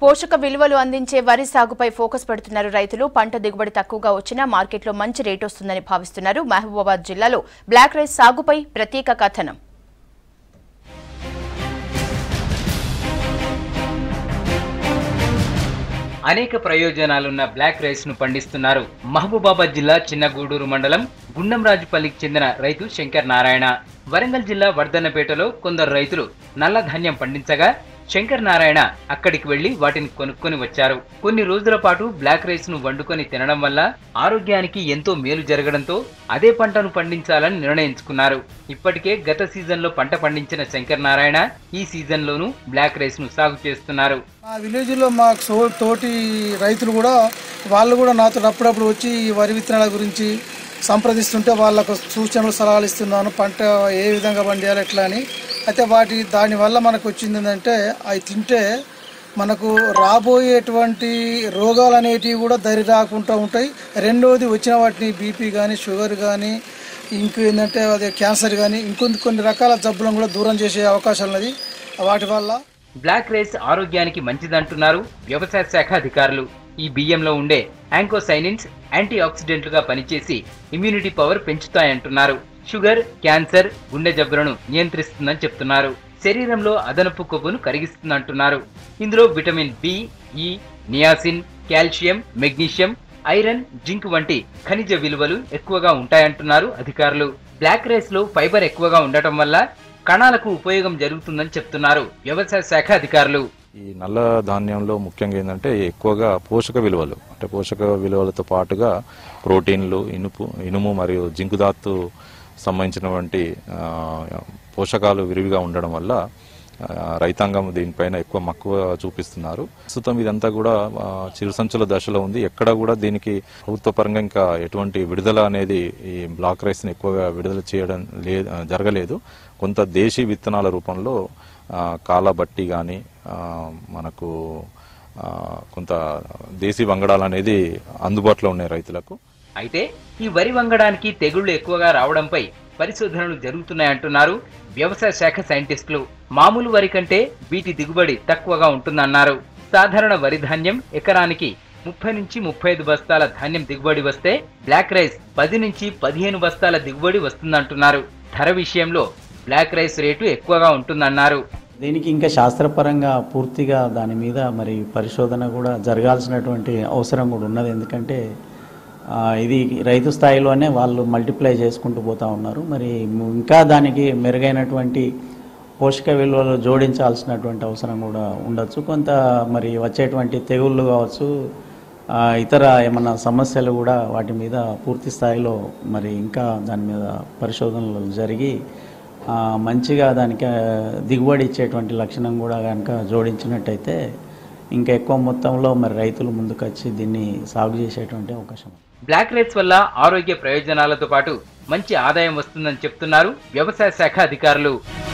పోషక విలువలు అందించే వరి సాగుపై ఫోకస్ పెడుతున్నారు రైతులు పంట దిగుబడి తక్కువగా వచ్చినా మార్కెట్లో మంచి రేటు వస్తుందని భావిస్తున్నారు మహబూబాబాద్ జిల్లాలో బ్లాక్ రైస్ సాగుపై ప్రత్యేక కథనం అనేక ప్రయోజనాలున్న బ్లాక్ రైస్ ను పండిస్తున్నారు మహబూబాబాద్ జిల్లా చిన్నగూడూరు మండలం గుండంరాజుపల్లికి చెందిన రైతు శంకర్ నారాయణ వరంగల్ జిల్లా వర్ధన్నపేటలో కొందరు రైతులు నల్ల ధాన్యం పండించగా శంకర్ నారాయణ అక్కడికి వెళ్లి వాటిని కొనుక్కొని వచ్చారు కొన్ని రోజుల పాటు బ్లాక్ రైస్ ను వండుకొని తినడం వల్ల ఆరోగ్యానికి ఎంతో మేలు జరగడంతో అదే పంటను పండించాలని నిర్ణయించుకున్నారు ఇప్పటికే గత సీజన్ లో పంట పండించిన శంకర్ నారాయణ ఈ సీజన్ లోనూ బ్లాక్ రైస్ ను సాగు చేస్తున్నారు మా విలేజ్లో మా సో తోటి రైతులు కూడా వాళ్ళు కూడా నాతో అప్పుడప్పుడు వచ్చి ఈ వరి విత్తనాల గురించి సంప్రదిస్తుంటే వాళ్ళకు సూచనలు సలహాలు ఇస్తున్నాను పంట ఏ విధంగా పండియాలి ఎట్లా అని అయితే వాటి దానివల్ల మనకు వచ్చింది ఏంటంటే అవి తింటే మనకు రాబోయేటువంటి రోగాలు అనేటివి కూడా దరి రాకుండా ఉంటాయి రెండవది వచ్చిన వాటిని బీపీ కానీ షుగర్ కానీ ఇంక ఏంటంటే అదే క్యాన్సర్ కానీ ఇంకొన్ని కొన్ని రకాల జబ్బులను కూడా దూరం చేసే అవకాశం ఉన్నది వాటి వల్ల బ్లాక్ రైస్ ఆరోగ్యానికి మంచిదంటున్నారు వ్యవసాయ శాఖ అధికారులు ఈ బియ్యంలో ఉండే యాంకోసైనిన్స్ యాంటీ ఆక్సిడెంట్లుగా పనిచేసి ఇమ్యూనిటీ పవర్ పెంచుతాయంటున్నారు షుగర్ క్యాన్సర్ గుండె జబ్బులను నియంత్రిస్తుందని చెప్తున్నారు శరీరంలో అదనపు కొవ్వును కరిగిస్తుందంటున్నారు ఇందులో vitamin B E niacin calcium magnesium iron zinc వంటి ఖనిజ విలువలు ఎక్కువగా ఉంటాయంటున్నారు అధికారులు బ్లాక్ రైస్ లో ఫైబర్ ఎక్కువగా ఉండటం వల్ల కణాలకు ఉపయోగం జరుగుతుందని చెప్తున్నారు వ్యవసాయ శాఖ అధికారులు ఈ నల్ల ధాన్యంలో ముఖ్యంగా ఏంటంటే ఎక్కువగా పోషక విలువలు అంటే పోషక విలువలతో పాటుగా ప్రోటీన్లు ఇనుపు ఇనుము మరియు జింకు ధాతు సంబంధించినటువంటి ఆ, పోషకాలు విరివిగా ఉండడం వల్ల ఆ, రైతాంగం దీనిపైన ఎక్కువ మక్కువ చూపిస్తున్నారు ప్రస్తుతం ఇదంతా కూడా ఆ, చిరుసంచుల దశలో ఉంది ఎక్కడ కూడా దీనికి ప్రభుత్వ పరంగా ఇంకా ఎటువంటి విడుదల అనేది ఈ బ్లాక్ రైస్ ని ఎక్కువగా విడుదల చేయడం లే జరగలేదు కొంత దేశీ విత్తనాల రూపంలో ఆ, కాలబట్టి కానీ మనకు ఆ, కొంత దేశీ వంగడాలు అనేది అందుబాటులో ఉన్నాయి రైతులకు అయితే ఈ వరి వంగడానికి తెగుళ్లు ఎక్కువగా రావడంపై పరిశోధనలు జరుగుతున్నాయంటున్నారు వ్యవసాయ శాఖ సైంటిస్టులు మామూలు వరి కంటే వీటి దిగుబడి తక్కువగా ఉంటుందన్నారు సాధారణ వరి ధాన్యం ఎకరానికి ముప్పై నుంచి ముప్పై ఐదు బస్తాల ధాన్యం దిగుబడి వస్తే బ్లాక్ రైస్ పది నుంచి పదిహేను బస్తాల దిగుబడి వస్తుందంటున్నారు ధర విషయంలో బ్లాక్ రైస్ రేటు ఎక్కువగా ఉంటుందన్నారు దీనికి ఇంకా శాస్త్రపరంగా పూర్తిగా దాని మీద మరి పరిశోధన కూడా జరగాల్సినటువంటి అవసరం కూడా ఉన్నది ఎందుకంటే ఆ, ఇది రైతు స్థాయిలోనే వాళ్ళు మల్టిప్లై చేసుకుంటూ పోతా ఉన్నారు మరి ము- ఇంకా దానికి మెరుగైనటువంటి పోషక విలువలు జోడించాల్సినటువంటి అవసరం కూడా ఉండొచ్చు కొంత మరి వచ్చేటువంటి తెగుళ్ళు కావచ్చు ఆ, ఇతర ఏమన్నా సమస్యలు కూడా వాటి మీద పూర్తి స్థాయిలో మరి ఇంకా దాని మీద పరిశోధనలు జరిగి ఆ, మంచిగా దానికి ఆ, దిగుబడి ఇచ్చేటువంటి లక్షణం కూడా కనుక జోడించినట్టయితే ఇంకా ఎక్కువ మొత్తంలో మరి రైతులు ముందుకొచ్చి దీన్ని సాగు చేసేటువంటి అవకాశం ఉంది. బ్లాక్ రైస్ వల్ల ఆరోగ్య ప్రయోజనాలతో పాటు మంచి ఆదాయం వస్తుందని చెప్తున్నారు వ్యవసాయ శాఖ అధికారులు